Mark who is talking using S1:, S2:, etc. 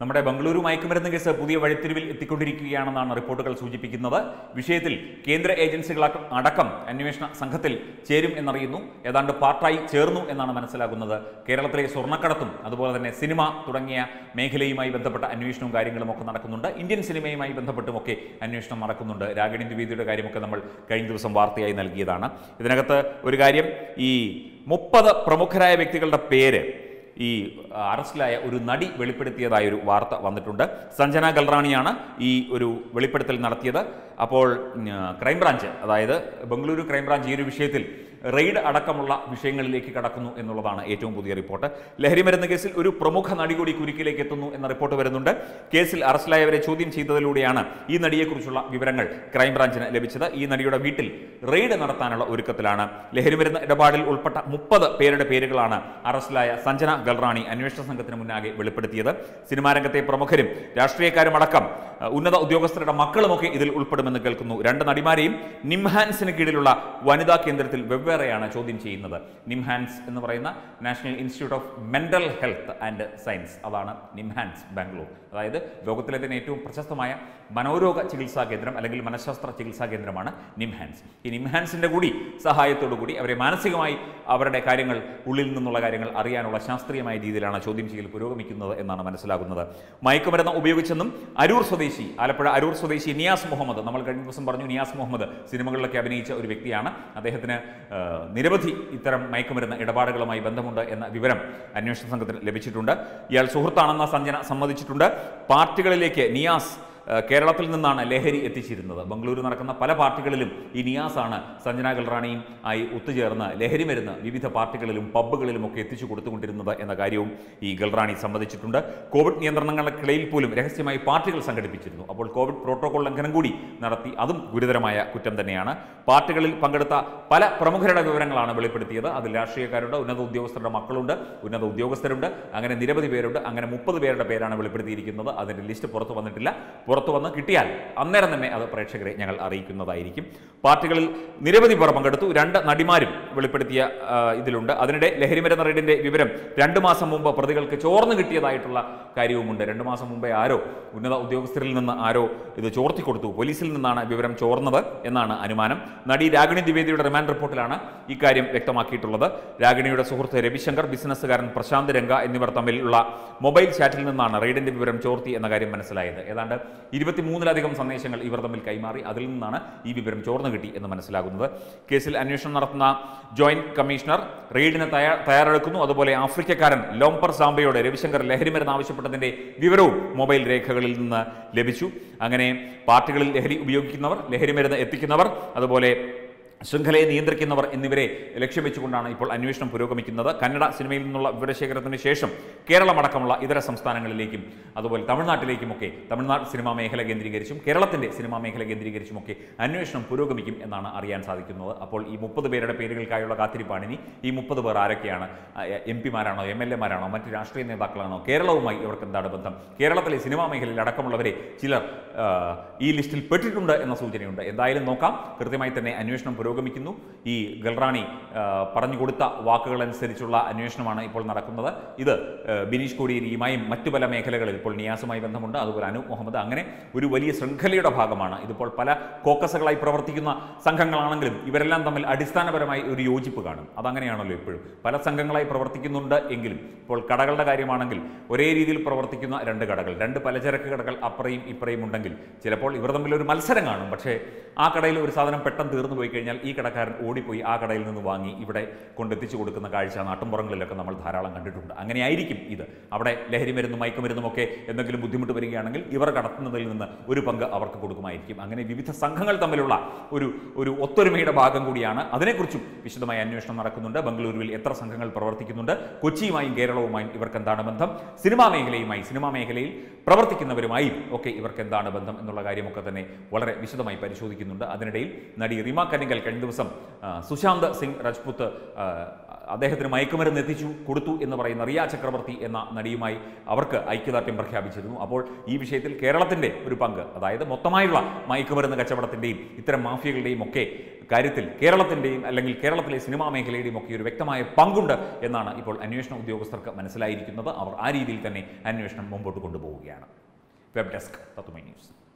S1: നമ്മുടെ ബംഗളൂരു മയക്കുമരുന്ന് കേസ് പുതിയ വഴിത്തിരിവിൽ എത്തിക്കൊണ്ടിരിക്കുകയാണെന്നാണ് റിപ്പോർട്ടുകൾ സൂചിപ്പിക്കുന്നത് വിഷയത്തിൽ കേന്ദ്ര ഏജൻസികൾ അടക്കം അന്വേഷണ സംഘത്തിൽ ചേരും എന്നറിയുന്നു ഏതാണ്ട് പാർട്ടായി ചേർന്നു എന്നാണ് മനസ്സിലാകുന്നത് കേരളത്തിലെ സ്വർണ്ണക്കടത്തും അതുപോലെ തന്നെ സിനിമ തുടങ്ങിയ മേഖലയുമായി ബന്ധപ്പെട്ട അന്വേഷണവും കാര്യങ്ങളും ഒക്കെ നടക്കുന്നുണ്ട് ഇന്ത്യൻ സിനിമയുമായി ബന്ധപ്പെട്ടുമൊക്കെ അന്വേഷണം നടക്കുന്നുണ്ട് രാഗിണി ദ്വിവേദിയുടെ കാര്യമൊക്കെ നമ്മൾ കഴിഞ്ഞ ദിവസം വാർത്തയായി നൽകിയതാണ് ഇതിനകത്ത് ഒരു കാര്യം ഈ മുപ്പത് പ്രമുഖരായ വ്യക്തികളുടെ പേര് ഈ അറസ്റ്റിലായ ഒരു നടി വെളിപ്പെടുത്തിയതായ ഒരു വാർത്ത വന്നിട്ടുണ്ട് സഞ്ജന ഗൽറാണിയാണ് ഈ ഒരു വെളിപ്പെടുത്തൽ നടത്തിയത് അപ്പോൾ ഉം, ക്രൈംബ്രാഞ്ച് അതായത് ബംഗളൂരു ക്രൈംബ്രാഞ്ച് ഈ ഒരു വിഷയത്തിൽ റെയ്ഡ് അടക്കമുള്ള വിഷയങ്ങളിലേക്ക് കടക്കുന്നു എന്നുള്ളതാണ് ഏറ്റവും പുതിയ റിപ്പോർട്ട് ലഹരിമരുന്ന് കേസിൽ ഒരു പ്രമുഖ നടി കൂടി കുരുക്കിലേക്ക് എത്തുന്നു എന്ന റിപ്പോർട്ട് വരുന്നുണ്ട് കേസിൽ അറസ്റ്റിലായവരെ ചോദ്യം ചെയ്തതിലൂടെയാണ് ഈ നടിയെക്കുറിച്ചുള്ള വിവരങ്ങൾ ക്രൈംബ്രാഞ്ചിന് ലഭിച്ചത് ഈ നടിയുടെ വീട്ടിൽ റെയ്ഡ് നടത്താനുള്ള ഒരുക്കത്തിലാണ് ലഹരിമരുന്ന് ഇടപാടിൽ ഉൾപ്പെട്ട മുപ്പത് പേരുടെ പേരുകളാണ് അറസ്റ്റിലായ സഞ്ജന ഗൽറാണി അന്വേഷണ സംഘത്തിന് മുന്നാകെ വെളിപ്പെടുത്തിയത് സിനിമാ രംഗത്തെ പ്രമുഖരും രാഷ്ട്രീയക്കാരും അടക്കം അഹ്, ഉന്നത ഉദ്യോഗസ്ഥരുടെ മക്കളുമൊക്കെ ഇതിൽ ഉൾപ്പെടുമെന്ന് കേൾക്കുന്നു രണ്ട് നടിമാരെയും നിംഹാൻസിന് കീഴിലുള്ള വനിതാ കേന്ദ്രത്തിൽ വെവ്വേറെയാണ് ചോദ്യം ചെയ്യുന്നത് നിംഹാൻസ് എന്ന് പറയുന്ന national institute of mental health and science അതാണ് നിംഹാൻസ് ബാംഗ്ലൂർ അതായത് ലോകത്തിലെ തന്നെ ഏറ്റവും പ്രശസ്തമായ മനോരോഗ ചികിത്സാ കേന്ദ്രം അല്ലെങ്കിൽ മനഃശാസ്ത്ര ചികിത്സാ കേന്ദ്രമാണ് നിംഹാൻസ് ഈ നിംഹാൻസിന്റെ കൂടി സഹായത്തോടു കൂടി അവരെ മാനസികമായി അവരുടെ കാര്യങ്ങൾ ഉള്ളിൽ നിന്നുള്ള കാര്യങ്ങൾ അറിയാനുള്ള ശാസ്ത്രീയമായ രീതിയിലാണ് ചോദ്യം ചെയ്യൽ പുരോഗമിക്കുന്നത് എന്നാണ് മനസ്സിലാകുന്നത് മയക്കുമരുന്ന് ഉപയോഗിച്ചെന്നും അരൂർ സ്വദേശി ആലപ്പുഴ അരൂർ സ്വദേശി നിയാസ് മുഹമ്മദ് നമ്മൾ കഴിഞ്ഞ ദിവസം പറഞ്ഞു നിയാസ് മുഹമ്മദ് സിനിമകളിലൊക്കെ അഭിനയിച്ച ഒരു വ്യക്തിയാണ് അദ്ദേഹത്തിന് ആ, നിരവധി ഇത്തരം മയക്കുമരുന്ന് ഇടപാടുകളുമായി ബന്ധമുണ്ട് എന്ന വിവരം അന്വേഷണ സംഘത്തിന് ലഭിച്ചിട്ടുണ്ട് ഇയാൾ സുഹൃത്താണെന്ന സഞ്ജന സമ്മതിച്ചിട്ടുണ്ട് പാർട്ടികളിലേക്ക് നിയാസ് ആ, കേരളത്തിൽ നിന്നാണ് ലഹരി എത്തിച്ചിരുന്നത് ബംഗളൂരു നടക്കുന്ന പല പാർട്ടികളിലും ഈ നിയാസാണ് സഞ്ജന ഗൽറാണിയും ആയി ഒത്തുചേർന്ന് ലഹരി മരുന്ന് വിവിധ പാർട്ടികളിലും പബ്ബുകളിലും ഒക്കെ എത്തിച്ചു കൊടുത്തുകൊണ്ടിരുന്നത് എന്ന കാര്യവും ഈ ഗൽറാണി സമ്മതിച്ചിട്ടുണ്ട് കോവിഡ് നിയന്ത്രണങ്ങൾക്കിടയിൽ പോലും രഹസ്യമായി പാർട്ടികൾ സംഘടിപ്പിച്ചിരുന്നു അപ്പോൾ കോവിഡ് പ്രോട്ടോകോൾ ലംഘനം കൂടി നടത്തി അതും ഗുരുതരമായ കുറ്റം തന്നെയാണ് പാർട്ടികളിൽ പങ്കെടുത്ത പല പ്രമുഖരുടെ വിവരങ്ങളാണ് വെളിപ്പെടുത്തിയത് അതിൽ രാഷ്ട്രീയക്കാരുണ്ട് ഉന്നത ഉദ്യോഗസ്ഥരുടെ മക്കളുണ്ട് ഉന്നത ഉദ്യോഗസ്ഥരുണ്ട് അങ്ങനെ നിരവധി പേരുണ്ട് അങ്ങനെ മുപ്പത് പേരുടെ പേരാണ് വെളിപ്പെടുത്തിയിരിക്കുന്നത് അതിൻ്റെ ലിസ്റ്റ് പുറത്തു വന്നിട്ടില്ല പുറത്തു വന്ന് കിട്ടിയാൽ അന്നേരം തന്നെ അത് പ്രേക്ഷകരെ ഞങ്ങൾ അറിയിക്കുന്നതായിരിക്കും പാർട്ടികളിൽ നിരവധി പേർ പങ്കെടുത്തു രണ്ട് നടിമാരും വെളിപ്പെടുത്തിയ ആ, ഇതിലുണ്ട് അതിനിടെ ലഹരിമരുന്ന് റെയ്ഡിന്റെ വിവരം രണ്ട് മാസം മുമ്പ് പ്രതികൾക്ക് ചോർന്നു കിട്ടിയതായിട്ടുള്ള കാര്യവുമുണ്ട് രണ്ട് മാസം മുമ്പേ ആരോ ഉന്നത ഉദ്യോഗസ്ഥരിൽ നിന്ന് ആരോ ഇത് ചോർത്തി കൊടുത്തു പോലീസിൽ നിന്നാണ് വിവരം ചോർന്നത് എന്നാണ് അനുമാനം നടി രാഗിണി ദ്വിവേദിയുടെ റിമാൻഡ് റിപ്പോർട്ടിലാണ് ഇക്കാര്യം വ്യക്തമാക്കിയിട്ടുള്ളത് രാഗിണിയുടെ സുഹൃത്ത് രവിശങ്കർ ബിസിനസ്സുകാരൻ പ്രശാന്ത് രംഗ എന്നിവർ തമ്മിലുള്ള മൊബൈൽ ചാറ്റിൽ നിന്നാണ് റെയ്ഡിന്റെ വിവരം ചോർത്തി എന്ന കാര്യം മനസ്സിലായത് ഏതാണ്ട് ഇരുപത്തിമൂന്നിലധികം സന്ദേശങ്ങൾ ഇവർ തമ്മിൽ കൈമാറി അതിൽ നിന്നാണ് ഈ വിവരം ചോർന്നു കിട്ടി എന്ന് മനസ്സിലാകുന്നത് കേസിൽ അന്വേഷണം നടത്തുന്ന ജോയിന്റ് കമ്മീഷണർ റെയ്ഡിന് തയ്യാ തയ്യാറെടുക്കുന്നു അതുപോലെ ആഫ്രിക്കക്കാരൻ ലോംപർ സാംബയോട് രവിശങ്കർ ലഹരിമരുന്ന് ആവശ്യപ്പെട്ടതിന്റെ വിവരവും മൊബൈൽ രേഖകളിൽ നിന്ന് ലഭിച്ചു അങ്ങനെ പാർട്ടികളിൽ ലഹരി ഉപയോഗിക്കുന്നവർ ലഹരിമരുന്ന് എത്തിക്കുന്നവർ അതുപോലെ ശൃംഖലയെ നിയന്ത്രിക്കുന്നവർ എന്നിവരെ ലക്ഷ്യം വെച്ചുകൊണ്ടാണ് ഇപ്പോൾ അന്വേഷണം പുരോഗമിക്കുന്നത് കന്നഡ സിനിമയിൽ നിന്നുള്ള വിവരശേഖരത്തിന് ശേഷം കേരളമടക്കമുള്ള ഇതര സംസ്ഥാനങ്ങളിലേക്കും അതുപോലെ തമിഴ്നാട്ടിലേക്കുമൊക്കെ തമിഴ്നാട് സിനിമാ മേഖല കേന്ദ്രീകരിച്ചും കേരളത്തിന്റെ സിനിമാ മേഖല കേന്ദ്രീകരിച്ചുമൊക്കെ അന്വേഷണം പുരോഗമിക്കും എന്നാണ് അറിയാൻ സാധിക്കുന്നത് അപ്പോൾ ഈ മുപ്പത് പേരുടെ പേരുകൾക്കായുള്ള കാത്തിരിപ്പാണ് ഇനി ഈ മുപ്പത് പേർ ആരൊക്കെയാണ് എം പിമാരാണോ എം എൽ എമാരാണോ മറ്റ് രാഷ്ട്രീയ നേതാക്കളാണോ കേരളവുമായി ഇവർക്ക് എന്താണ് ബന്ധം കേരളത്തിലെ സിനിമാ മേഖലയിൽ അടക്കമുള്ളവരെ ചിലർ ആ, ഈ ലിസ്റ്റിൽ പെട്ടിട്ടുണ്ട് എന്ന സൂചനയുണ്ട് എന്തായാലും നോക്കാം കൃത്യമായി തന്നെ അന്വേഷണം പുരോഗമിക്കുന്നു ഈ ഗൽറാണി ആ, പറഞ്ഞു കൊടുത്ത വാക്കുകൾ അനുസരിച്ചുള്ള അന്വേഷണമാണ് ഇപ്പോൾ നടക്കുന്നത് ഇത് ആ, ബിനീഷ് കോടിയേരിയുമായും മറ്റു പല മേഖലകളിൽ ഇപ്പോൾ നിയാസുമായി ബന്ധമുണ്ട് അതുപോലെ അനൂപ് മുഹമ്മദ് അങ്ങനെ ഒരു വലിയ ശൃംഖലയുടെ ഭാഗമാണ് ഇതിപ്പോൾ പല കോക്കസുകളായി പ്രവർത്തിക്കുന്ന സംഘങ്ങളാണെങ്കിലും ഇവരെല്ലാം തമ്മിൽ അടിസ്ഥാനപരമായി ഒരു യോജിപ്പ് കാണും അതങ്ങനെയാണല്ലോ എപ്പോഴും പല സംഘങ്ങളായി പ്രവർത്തിക്കുന്നുണ്ട് എങ്കിലും ഇപ്പോൾ കടകളുടെ കാര്യമാണെങ്കിൽ ഒരേ രീതിയിൽ പ്രവർത്തിക്കുന്ന രണ്ട് കടകൾ രണ്ട് പലചരക്ക് കടകൾ അപ്പുറയും ഇപ്പുറയും ഉണ്ടെങ്കിൽ ചിലപ്പോൾ ഇവർ തമ്മിൽ ഒരു മത്സരം കാണും പക്ഷേ ആ കടയിൽ ഒരു സാധനം പെട്ടെന്ന് തീർന്നു പോയി കഴിഞ്ഞാൽ ഈ കടക്കാരൻ ഓടിപ്പോയി ആ കടയിൽ നിന്ന് വാങ്ങി ഇവിടെ കൊണ്ടെത്തിച്ചു കൊടുക്കുന്ന കാഴ്ച നാട്ടുമ്പുറങ്ങളിലൊക്കെ നമ്മൾ ധാരാളം കണ്ടിട്ടുണ്ട് അങ്ങനെയായിരിക്കും ഇത് അവിടെ ലഹരി മരുന്നും മയക്കുമരുന്നും ഒക്കെ എന്തെങ്കിലും ബുദ്ധിമുട്ട് വരികയാണെങ്കിൽ ഇവർ കടത്തുന്നതിൽ നിന്ന് ഒരു പങ്ക് അവർക്ക് കൊടുക്കുമായിരിക്കും അങ്ങനെ വിവിധ സംഘങ്ങൾ തമ്മിലുള്ള ഒരു ഒരു ഒത്തൊരുമയുടെ ഭാഗം കൂടിയാണ് അതിനെക്കുറിച്ചും വിശദമായ അന്വേഷണം നടക്കുന്നുണ്ട് ബംഗളൂരുവിൽ എത്ര സംഘങ്ങൾ പ്രവർത്തിക്കുന്നുണ്ട് കൊച്ചിയുമായും കേരളവുമായും ഇവർക്ക് എന്താണ് ബന്ധം സിനിമാ മേഖലയുമായി സിനിമാ മേഖലയിൽ പ്രവർത്തിക്കുന്നവരുമായും ഒക്കെ ഇവർക്ക് എന്താണ് ബന്ധം എന്നുള്ള കാര്യമൊക്കെ തന്നെ വളരെ വിശദമായി പരിശോധിക്കുന്നുണ്ട് അതിനിടയിൽ നടി റിമ കന്നിങ്കൽ കഴിഞ്ഞ ദിവസം ആ, സുശാന്ത് സിംഗ് രജ്പുത്ത് ആ, അദ്ദേഹത്തിന് മയക്കുമരുന്ന് എത്തിച്ചു കൊടുത്തു എന്ന് പറയുന്ന റിയ ചക്രവർത്തി എന്ന നടിയുമായി അവർക്ക് ഐക്യദാർഢ്യം പ്രഖ്യാപിച്ചിരുന്നു അപ്പോൾ ഈ വിഷയത്തിൽ കേരളത്തിൻ്റെ ഒരു പങ്ക് അതായത് മൊത്തമായുള്ള മയക്കുമരുന്ന് കച്ചവടത്തിൻ്റെയും ഇത്തരം മാഫിയകളുടെയും ഒക്കെ കാര്യത്തിൽ കേരളത്തിൻ്റെയും അല്ലെങ്കിൽ കേരളത്തിലെ സിനിമാ മേഖലയുടെയും ഒക്കെ ഒരു വ്യക്തമായ പങ്കുണ്ട് എന്നാണ് ഇപ്പോൾ അന്വേഷണ ഉദ്യോഗസ്ഥർക്ക് മനസ്സിലായിരിക്കുന്നത് അവർ ആ രീതിയിൽ തന്നെ അന്വേഷണം മുമ്പോട്ട് കൊണ്ടുപോവുകയാണ് വെബ് ഡെസ്ക് തത്തുമൈ ന്യൂസ്